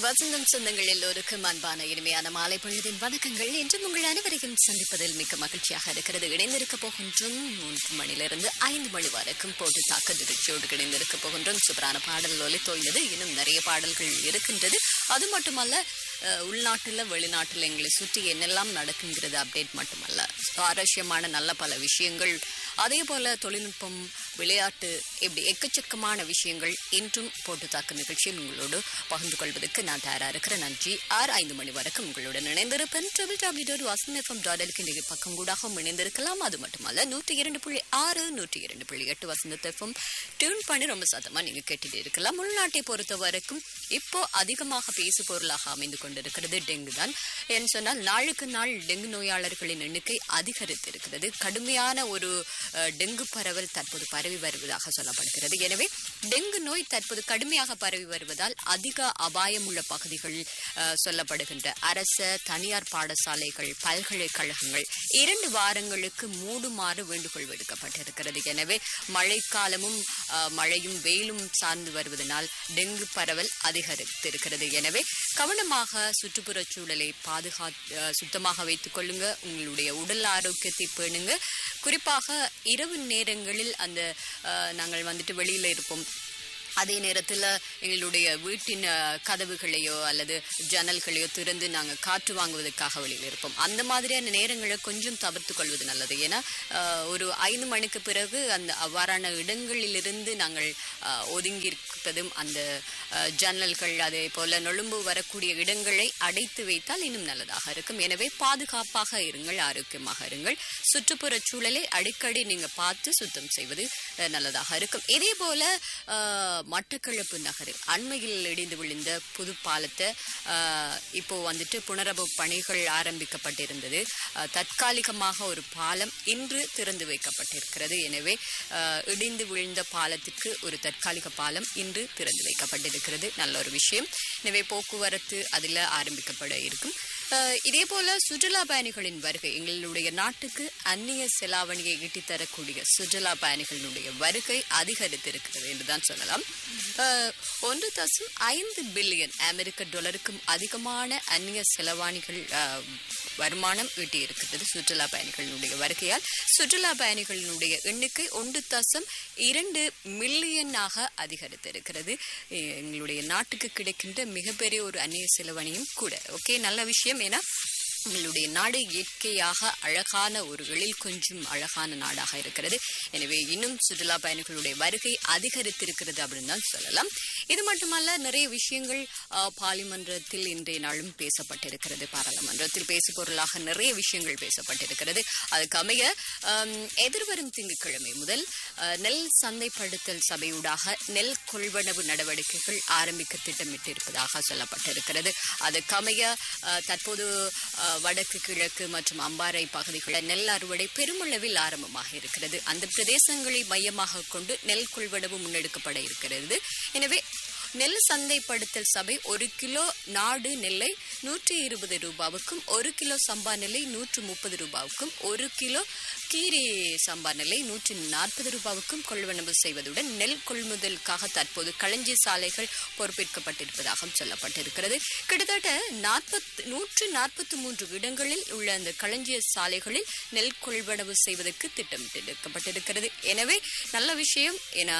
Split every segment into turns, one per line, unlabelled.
வசந்தம் சொந்தங்கள் எல்லோருக்கும் அன்பான இனிமையான மாலை பொழுதின் வணக்கங்கள் என்றும் உங்கள் அனைவரையும் சந்திப்பதில் மிக்க மகிழ்ச்சியாக இருக்கிறது இணைந்திருக்க போகின்றோம் மூன்று மணிலிருந்து ஐந்து மணி வரைக்கும் போட்டு தாக்க நிகழ்ச்சியோடு இணைந்திருக்க போகின்றோம் சூப்பரான பாடல் ஒலி தோய்ந்தது இன்னும் நிறைய பாடல்கள் இருக்கின்றது அது மட்டுமல்ல அஹ், உள்நாட்டுல வெளிநாட்டுல எங்களை சுற்றி என்னெல்லாம் நடக்குங்கிறது அப்டேட் மட்டுமல்ல சுவாரஸ்யமான நல்ல பல விஷயங்கள் அதே போல தொழில்நுட்பம் விளையாட்டு இப்படி எக்கச்சக்கமான விஷயங்கள் இன்றும் போட்டு தாக்கு நிகழ்ச்சியில் உங்களோடு பகிர்ந்து கொள்வதற்கு நான் தயாரா இருக்கிறேன் நன்றி ஆறு ஐந்து மணி வரைக்கும் உங்களுடன் இணைந்திருப்பேன் triple W dot Vasan FM dot எல்கின்ற பக்கம் கூடாகவும் இணைந்திருக்கலாம் அது மட்டுமல்ல நூற்றி இரண்டு புள்ளி ஆறு நூற்றி இரண்டு புள்ளி எட்டு வசந்தத் எஃப்எம் டியூன் பண்ணி ரொம்ப சத்தமா நீங்க கேட்டுட்டு இருக்கலாம் உள்நாட்டை பொறுத்த வரைக்கும் இப்போ அதிகமாக பேசு பொருளாக அமைந்து கொண்டிருக்கிறது டெங்கு தான் என்று சொன்னால் நாளுக்கு நாள் டெங்கு நோயாளர்களின் எண்ணிக்கை அதிகரித்திருக்கிறது கடுமையான ஒரு அஹ், டெங்கு பரவல் தற்போது பரவி வருவதாக சொல்லப்படுகிறது எனவே டெங்கு நோய் தற்போது கடுமையாக பரவி வருவதால் அதிக அபாயம் உள்ள பகுதிகள் அஹ், சொல்லப்படுகின்ற அரச தனியார் பாடசாலைகள் பல்கலைக்கழகங்கள் இரண்டு வாரங்களுக்கு மூடுமாறு வேண்டுகோள் விடுக்கப்பட்டிருக்கிறது எனவே மழைக்காலமும் அஹ், மழையும் வெயிலும் சார்ந்து வருவதனால் டெங்கு பரவல் அதிகரித்திருக்கிறது எனவே கவனமாக சுற்றுப்புறச் சூழலை பாதுகா அஹ், சுத்தமாக வைத்துக் கொள்ளுங்க உங்களுடைய உடல் ஆரோக்கியத்தை பேணுங்க குறிப்பாக இரவு நேரங்களில் அந்த அஹ், நாங்கள் வந்துட்டு வெளியில இருப்போம் அதே நேரத்தில் எங்களுடைய வீட்டின் அஹ், கதவுகளையோ அல்லது ஜன்னல்களையோ திறந்து நாங்கள் காற்று வாங்குவதற்காக வெளியில் இருப்போம் அந்த மாதிரியான நேரங்களை கொஞ்சம் தவிர்த்து கொள்வது நல்லது ஏன்னா அஹ், ஒரு ஐந்து மணிக்கு பிறகு அந்த அவ்வாறான இடங்களிலிருந்து நாங்கள் அஹ், ஒதுங்கி இருப்பதும் அந்த அஹ், ஜன்னல்கள் அதே போல நொழும்பு வரக்கூடிய இடங்களை அடைத்து வைத்தால் இன்னும் நல்லதாக இருக்கும் எனவே பாதுகாப்பாக இருங்கள் ஆரோக்கியமாக இருங்கள் சுற்றுப்புறச் சூழலை அடிக்கடி நீங்க பார்த்து சுத்தம் செய்வது அஹ், நல்லதாக இருக்கும் இதே போல அஹ், மட்டக்களப்பு நகரில் அண்மையில் இடிந்து விழுந்த புது பாலத்தை அஹ், இப்போ வந்துட்டு புனரபு பணிகள் ஆரம்பிக்கப்பட்டிருந்தது அஹ், தற்காலிகமாக ஒரு பாலம் இன்று திறந்து வைக்கப்பட்டிருக்கிறது எனவே அஹ், இடிந்து விழுந்த பாலத்துக்கு ஒரு தற்காலிக பாலம் இன்று திறந்து வைக்கப்பட்டிருக்கிறது நல்ல ஒரு விஷயம் எனவே போக்குவரத்து அதில் ஆரம்பிக்கப்பட இருக்கும் அஹ், இதே போல சுற்றுலா பயணிகளின் வருகை எங்களுடைய நாட்டுக்கு அந்நிய செலாவணியை ஈட்டித் தரக்கூடிய சுற்றுலா பயணிகளினுடைய வருகை அதிகரித்திருக்கிறது என்றுதான் சொல்லலாம் அஹ், ஒன்று தசம் ஐந்து பில்லியன் அமெரிக்க டாலருக்கும் அதிகமான அந்நிய செலவாணிகள் அஹ், வருமானம் ஈட்டியிருக்கிறது சுற்றுலா பயணிகளினுடைய வருகையால் சுற்றுலா பயணிகளினுடைய எண்ணிக்கை ஒன்று தசம் இரண்டு மில்லியனாக அதிகரித்திருக்கிறது எ- எங்களுடைய நாட்டுக்கு கிடைக்கின்ற மிகப்பெரிய ஒரு அந்நிய செலவணியும் கூட ஓகே நல்ல விஷயம் ஏன்னா எங்களுடைய நாடு இயற்கையாக அழகான ஒரு எழில் கொஞ்சம் அழகான நாடாக இருக்கிறது எனவே இன்னும் சுற்றுலா பயணிகளுடைய வருகை அதிகரித்திருக்கிறது அப்படின்னு தான் சொல்லலாம் இது மட்டுமல்ல நிறைய விஷயங்கள் ஆ, பாலிமன்றத்தில் இன்றைய நாளும் பேசப்பட்டிருக்கிறது பாராளுமன்றத்தில் பேசு பொருளாக நிறைய விஷயங்கள் பேசப்பட்டிருக்கிறது அதுக்கு அமைய ஆம், எதிர்வரும் திங்கட்கிழமை முதல் ஆ, நெல் சந்தைப்படுத்தல் சபையூடாக நெல் கொள்வனவு நடவடிக்கைகள் ஆரம்பிக்க திட்டமிட்டிருப்பதாக சொல்லப்பட்டிருக்கிறது அதுக்கமைய ஆ, தற்போது ஆ, வடக்கு கிழக்கு மற்றும் அம்பாறை பகுதிகளில் நெல் அறுவடை பெருமளவில் ஆரம்பமாக இருக்கிறது அந்த பிரதேசங்களை மையமாக கொண்டு நெல் கொள்வனவு முன்னெடுக்கப்பட இருக்கிறது எனவே நெல் சந்தைப்படுத்தல் சபை ஒரு கிலோ நாடு நெல்லை நூற்றி இருபது ரூபாவுக்கும் ஒரு கிலோ சம்பா நெல்லை நூற்று முப்பது ரூபாவுக்கும் ஒரு கிலோ கீரி சம்பா நெல்லை நூற்றி நாற்பது ரூபாவுக்கும் கொள்வனவு செய்வதுடன் நெல் கொள்முதலுக்காக தற்போது களஞ்சி சாலைகள் பொறுப்பேற்கப்பட்டிருப்பதாகவும் சொல்லப்பட்டிருக்கிறது கிட்டத்தட்ட நாற்பத்தி நூற்று நாற்பத்தி மூன்று இடங்களில் உள்ள அந்த களஞ்சிய சாலைகளில் நெல் கொள்வனவு செய்வதற்கு திட்டமிட்டிருக்கப்பட்டிருக்கிறது எனவே நல்ல விஷயம் ஏன்னா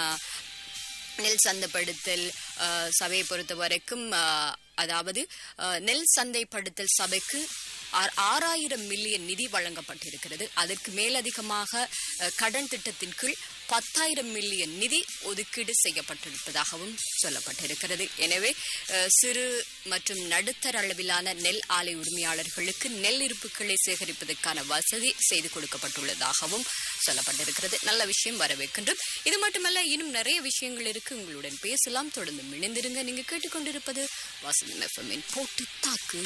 நெல் சந்தைப்படுத்தல் அஹ், சபையை பொறுத்த வரைக்கும் அஹ், அதாவது அஹ், நெல் சந்தைப்படுத்தல் சபைக்கு ஆ- ஆறாயிரம் மில்லியன் நிதி வழங்கப்பட்டிருக்கிறது அதற்கு மேலதிகமாக அஹ், கடன் திட்டத்தின் கீழ் பத்தாயிரம் மில்லியன் நிதி ஒதுக்கீடு செய்யப்பட்டிருப்பதாகவும் சொல்லப்பட்டிருக்கிறது எனவே அஹ், சிறு மற்றும் நடுத்தர அளவிலான நெல் ஆலை உரிமையாளர்களுக்கு நெல் இருப்புகளை சேகரிப்பதற்கான வசதி செய்து கொடுக்கப்பட்டுள்ளதாகவும் சொல்லப்பட்டிருக்கிறது நல்ல விஷயம் வரவேற்கின்றோம் இது மட்டுமல்ல இன்னும் நிறைய விஷயங்கள் இருக்கு உங்களுடன் பேசலாம் தொடர்ந்து இணைந்திருங்க நீங்க கேட்டுக்கொண்டிருப்பது வாசனம் எஃப்எம்மின் போட்டு தாக்கு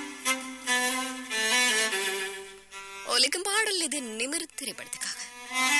ஒலிக்கும் பாடல் இது நிமிர் திரைப்படத்துக்காக